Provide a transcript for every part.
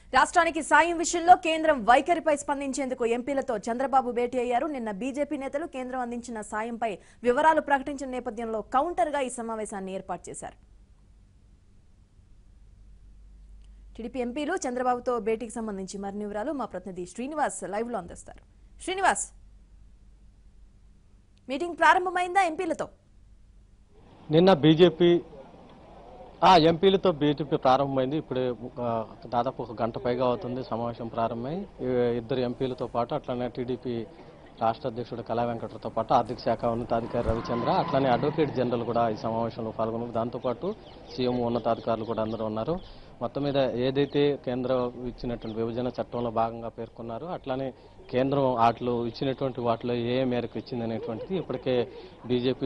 రాష్ట్రానికి సాయం విషయంలో కేంద్రం వైఖరిపై స్పందించేందుకు ఎంపీలతో చంద్రబాబు భేటీ అయ్యారు నిన్న బీజేపీ నేతలు కేంద్రం అందించిన సాయంపై వివరాలు ప్రకటించిన నేపథ్యంలో కౌంటర్గా ఈ సమావేశాన్ని ఏర్పాటు చేశారు టీడీపీ ఎంపీలు చంద్రబాబుతో భేటీకి సంబంధించి మరిన్ని వివరాలు మా ప్రతినిధి శ్రీనివాస్ లైవ్ లో అందిస్తారు శ్రీనివాస్ మీటింగ్ ప్రారంభమైందా ఎంపీలతో నిన్న బీజేపీ ఆ ఎంపీలతో బీజేపీ ప్రారంభమైంది ఇప్పుడు దాదాపు ఒక గంట పైగా అవుతుంది సమావేశం ప్రారంభమై ఈ ఇద్దరు ఎంపీలతో పాటు అట్లనే టీడీపీ రాష్ట్ర అధ్యక్షుడు కళా వెంకటరావుతో పాటు ఆర్థిక శాఖ ఉన్నతాధికారి రవిచంద్ర అట్లనే అడ్వకేట్ జనరల్ కూడా ఈ సమావేశంలో పాల్గొన్నారు దాంతోపాటు సీఎం ఉన్నతాధికారులు కూడా అందరూ ఉన్నారు మొత్తం మీద ఏదైతే కేంద్రం ఇచ్చినటువంటి విభజన చట్టంలో భాగంగా పేర్కొన్నారో అట్లానే కేంద్రం వాటిలో ఇచ్చినటువంటి వాటిలో ఏ మేరకు ఇచ్చింది అనేటువంటిది ఇప్పటికే బీజేపీ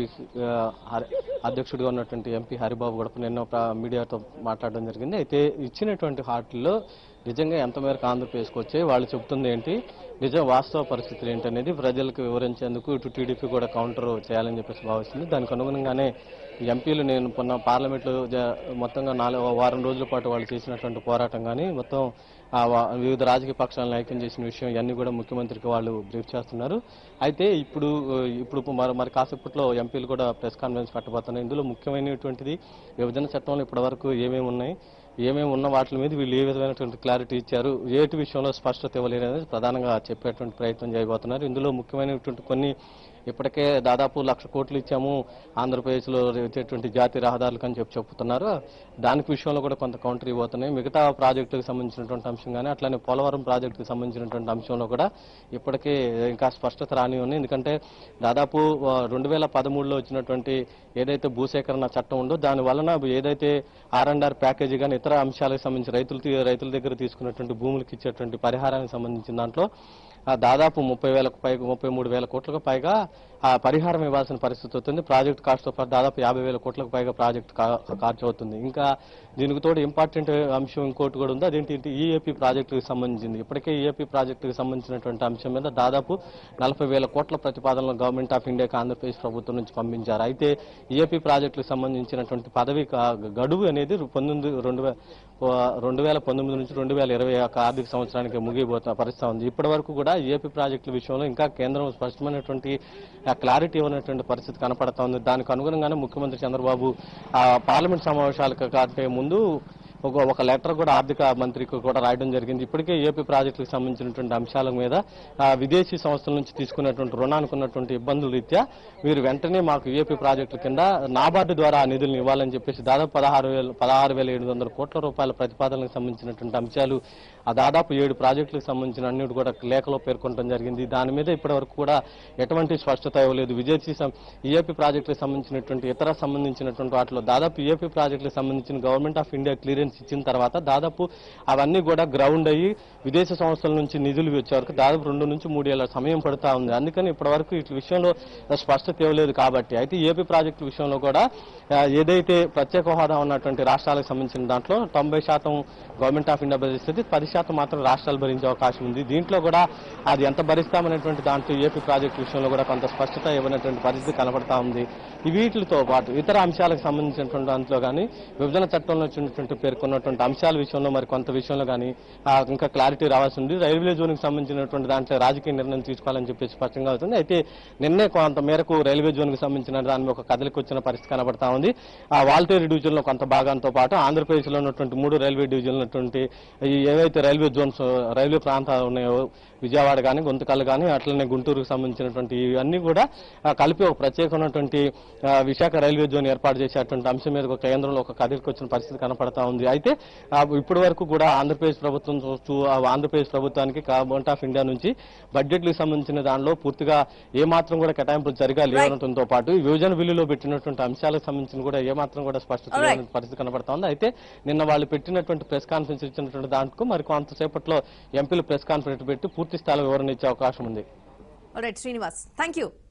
అధ్యక్షుడిగా ఉన్నటువంటి ఎంపీ హరిబాబు కూడా నిన్న ప్ర- మీడియాతో మాట్లాడడం జరిగింది అయితే ఇచ్చినటువంటి వాటిల్లో నిజంగా ఎంత మేరకు ఆంధ్రప్రదేశ్కి వచ్చాయి వాళ్ళు చెబుతుంది ఏంటి నిజం వాస్తవ పరిస్థితులు ఏంటనేది ప్రజలకు వివరించేందుకు ఇటు టీడీపీ కూడా కౌంటర్ చేయాలని చెప్పేసి భావిస్తుంది దానికి అనుగుణంగానే ఈ ఎంపీలు నేను మొన్న పార్లమెంట్లో జ- మొత్తంగా నాలుగు వారం రోజుల పాటు వాళ్ళు చేసినటువంటి పోరాటం కానీ మొత్తం ఆ వా- వివిధ రాజకీయ పక్షాలను ఐక్యం చేసిన విషయం ఇవన్నీ కూడా ముఖ్యమంత్రికి వాళ్ళు బ్రీఫ్ చేస్తున్నారు అయితే ఇప్పుడు ఇప్పుడు మరి మరి కాసేపట్లో ఎంపీలు కూడా ప్రెస్ కాన్ఫరెన్స్ పెట్టబోతున్నారు ఇందులో ముఖ్యమైనటువంటిది విభజన చట్టంలో ఇప్పటివరకు ఏమేమి ఉన్నాయి ఏమేమి ఉన్న వాటి మీద వీళ్ళు ఏ విధమైనటువంటి క్లారిటీ ఇచ్చారు ఏటి విషయంలో స్పష్టత ఇవ్వలేరు అనేది ప్రధానంగా చెప్పేటువంటి ప్రయత్నం చేయబోతున్నారు ఇందులో ముఖ్యమైనటువంటి కొన్ని ఇప్పటికే దాదాపు లక్ష కోట్లు ఇచ్చాము ఆంధ్రప్రదేశ్లో వచ్చేటువంటి జాతీయ రహదారులకు అని చెప్పి చెప్తున్నారు దానికి విషయంలో కూడా కొంత కౌంటర్ ఇవ్వబోతున్నాయి మిగతా ప్రాజెక్టులకు సంబంధించినటువంటి అంశం కానీ అట్లానే పోలవరం ప్రాజెక్టుకు సంబంధించినటువంటి అంశంలో కూడా ఇప్పటికే ఇంకా స్పష్టత రాని ఉంది ఎందుకంటే దాదాపు రెండు వేల పదమూడులో వచ్చినటువంటి ఏదైతే భూసేకరణ చట్టం ఉందో దాని వలన ఏదైతే ఆర్ అండ్ ఆర్ ప్యాకేజీ కానీ ఇతర అంశాలకు సంబంధించి రైతులు తీ- రైతుల దగ్గర తీసుకున్నటువంటి భూములకు ఇచ్చేటువంటి పరిహారానికి సంబంధించిన దాంట్లో ఆ దాదాపు ముప్పై వేలకు పైగా ముప్పై మూడు వేల కోట్లకు పైగా ఆ పరిహారం ఇవ్వాల్సిన పరిస్థితి అవుతుంది ప్రాజెక్ట్ కాస్ట్ తో పాటు దాదాపు యాభై వేల కోట్లకు పైగా ప్రాజెక్ట్ కా- ఖర్చు అవుతుంది ఇంకా దీనికి తోడు ఇంపార్టెంట్ అంశం ఇంకోటి కూడా ఉంది అదేంటి ఈఏపీ ప్రాజెక్టుకి సంబంధించింది ఇప్పటికే ఈఏపీ ప్రాజెక్టుకి సంబంధించినటువంటి అంశం మీద దాదాపు నలభై వేల కోట్ల ప్రతిపాదనలు గవర్నమెంట్ ఆఫ్ ఇండియాకి ఆంధ్రప్రదేశ్ ప్రభుత్వం నుంచి పంపించారు అయితే ఈఏపీ ప్రాజెక్టులకు సంబంధించినటువంటి పదవి కా- గడువు అనేది పంతొమ్మిది రెండు వే- రెండు వేల పంతొమ్మిది నుంచి రెండు వేల ఇరవై ఒక ఆర్థిక సంవత్సరానికి ముగిపోతున్న పరిస్థితి ఉంది ఇప్పటి వరకు కూడా ఏపీ ప్రాజెక్టుల విషయంలో ఇంకా కేంద్రం స్పష్టమైనటువంటి క్లారిటీ ఇవ్వనటువంటి పరిస్థితి కనపడతా ఉంది దానికి అనుగుణంగానే ముఖ్యమంత్రి చంద్రబాబు ఆ పార్లమెంట్ సమావేశాలకు కంటే ముందు ఒక ఒక లెటర్ కూడా ఆర్థిక మంత్రికి కూడా రాయడం జరిగింది ఇప్పటికే ఏపీ ప్రాజెక్టులకు సంబంధించినటువంటి అంశాల మీద ఆ, విదేశీ సంస్థల నుంచి తీసుకున్నటువంటి రుణానికి ఉన్నటువంటి ఇబ్బందుల రీత్యా మీరు వెంటనే మాకు ఏపీ ప్రాజెక్టుల కింద నాబార్డు ద్వారా ఆ నిధులను ఇవ్వాలని చెప్పేసి దాదాపు పదహారు వేల పదహారు వేల ఏడు వందల కోట్ల రూపాయల ప్రతిపాదనలకు సంబంధించినటువంటి అంశాలు ఆ దాదాపు ఏడు ప్రాజెక్టులకు సంబంధించిన అన్నిటి కూడా లేఖలో పేర్కొనడం జరిగింది దాని మీద ఇప్పటి వరకు కూడా ఎటువంటి స్పష్టత ఇవ్వలేదు విదేశీ సం- ఈఏపీ ప్రాజెక్టులకు సంబంధించినటువంటి ఇతర సంబంధించినటువంటి వాటిలో దాదాపు ఈఏపీ ప్రాజెక్టులకు సంబంధించిన గవర్నమెంట్ ఆఫ్ ఇండియా క్లియరెన్స్ ఇచ్చిన తర్వాత దాదాపు అవన్నీ కూడా గ్రౌండ్ అయ్యి విదేశ సంస్థల నుంచి నిధులు వచ్చే వరకు దాదాపు రెండు నుంచి మూడేళ్ల సమయం పడుతా ఉంది అందుకని ఇప్పటి వరకు ఇట్ల విషయంలో స్పష్టత ఇవ్వలేదు కాబట్టి అయితే ఏపీ ప్రాజెక్టు విషయంలో కూడా ఆ, ఏదైతే ప్రత్యేక హోదా ఉన్నటువంటి రాష్ట్రాలకు సంబంధించిన దాంట్లో తొంభై శాతం గవర్నమెంట్ ఆఫ్ ఇండియా భరిస్తుంది పది శాతం మాత్రం రాష్ట్రాలు భరించే అవకాశం ఉంది దీంట్లో కూడా అది ఎంత భరిస్తామనేటువంటి దాంట్లో ఏపీ ప్రాజెక్టు విషయంలో కూడా కొంత స్పష్టత ఇవ్వనటువంటి పరిస్థితి కనబడతా ఉంది ఈ వీటితో పాటు ఇతర అంశాలకు సంబంధించినటువంటి దాంట్లో కానీ విభజన చట్టంలో వచ్చినటువంటి పేర్కొన్నటువంటి అంశాల విషయంలో మరి కొంత విషయంలో కానీ ఆ, ఇంకా క్లారిటీ రావాల్సి ఉంది రైల్వే జోన్కి సంబంధించినటువంటి దాంట్లో రాజకీయ నిర్ణయం తీసుకోవాలని చెప్పేసి స్పష్టంగా అవుతుంది అయితే నిన్నే కొంత మేరకు రైల్వే జోన్కి సంబంధించిన దాని మీద ఒక కదలికి వచ్చిన పరిస్థితి కనబడతా ఉంది ఆ వాల్టేరు డివిజన్లో కొంత భాగంతో పాటు ఆంధ్రప్రదేశ్లో ఉన్నటువంటి మూడు రైల్వే డివిజన్లు ఉన్నటువంటి ఈ ఏవైతే రైల్వే జోన్స్ రైల్వే ప్రాంతాలు ఉన్నాయో విజయవాడ కానీ గుంతకల్ కానీ అట్లనే గుంటూరుకు సంబంధించినటువంటి ఇవన్నీ కూడా ఆ, కలిపి ఒక ప్రత్యేకమైనటువంటి ఆ, విశాఖ రైల్వే జోన్ ఏర్పాటు చేసేటువంటి అంశం మీద ఒక కేంద్రంలో ఒక కదిలికి వచ్చిన పరిస్థితి కనపడతా ఉంది అయితే ఆ, ఇప్పటి వరకు కూడా ఆంధ్రప్రదేశ్ ప్రభుత్వం చూస్తూ ఆ ఆంధ్రప్రదేశ్ ప్రభుత్వానికి గవర్నమెంట్ ఆఫ్ ఇండియా నుంచి బడ్జెట్లకు సంబంధించిన దానిలో పూర్తిగా ఏ మాత్రం కూడా కేటాయింపులు జరిగా లేవనడంతో పాటు ఈ విభజన బిల్లులో పెట్టినటువంటి అంశాలకు సంబంధించిన కూడా ఏ మాత్రం కూడా స్పష్టత Alright. లేని పరిస్థితి కనబడతా ఉంది అయితే నిన్న వాళ్ళు పెట్టినటువంటి ప్రెస్ కాన్ఫరెన్స్ ఇచ్చినటువంటి దాంట్లో మరి కొంతసేపట్లో ఎంపీలు ప్రెస్ కాన్ఫరెన్స్ పెట్టి పూర్తి స్థాయిలో వివరణ ఇచ్చే అవకాశం ఉంది రైట్ శ్రీనివాస్ థ్యాంక్ యూ